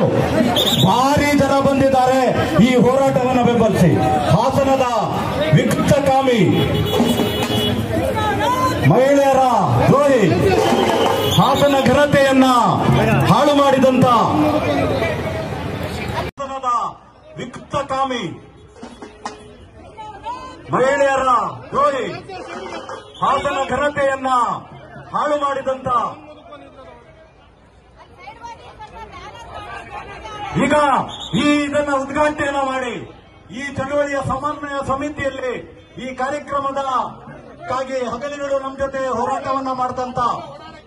ಭಾರಿ ಜನ ಬಂದಿದ್ದಾರೆ ಈ ಹೋರಾಟವನ್ನು ಬೆಂಬಲಿಸಿ ಹಾಸನದ ವಿಕ್ತಕಾಮಿ ಮಹಿಳೆಯರ ದ್ರೋಹಿ ಹಾಸನ ಘನತೆಯನ್ನ ಹಾಳು ಮಾಡಿದಂತ ಹಾಸನದ ವಿಕ್ತಕಾಮಿ ಮಹಿಳೆಯರ ದ್ರೋಹಿ ಹಾಸನ ಘನತೆಯನ್ನ ಹಾಳು ಮಾಡಿದಂತ ಈಗ ಈ ಇದನ್ನ ಉದ್ಘಾಟನೆಯನ್ನ ಮಾಡಿ ಈ ಚಳವಳಿಯ ಸಮನ್ವಯ ಸಮಿತಿಯಲ್ಲಿ ಈ ಕಾರ್ಯಕ್ರಮದ ಕ್ಕಾಗಿ ಹಗಲಿರುಳು ನಮ್ಮ ಜೊತೆ ಹೋರಾಟವನ್ನ ಮಾಡಿದಂತ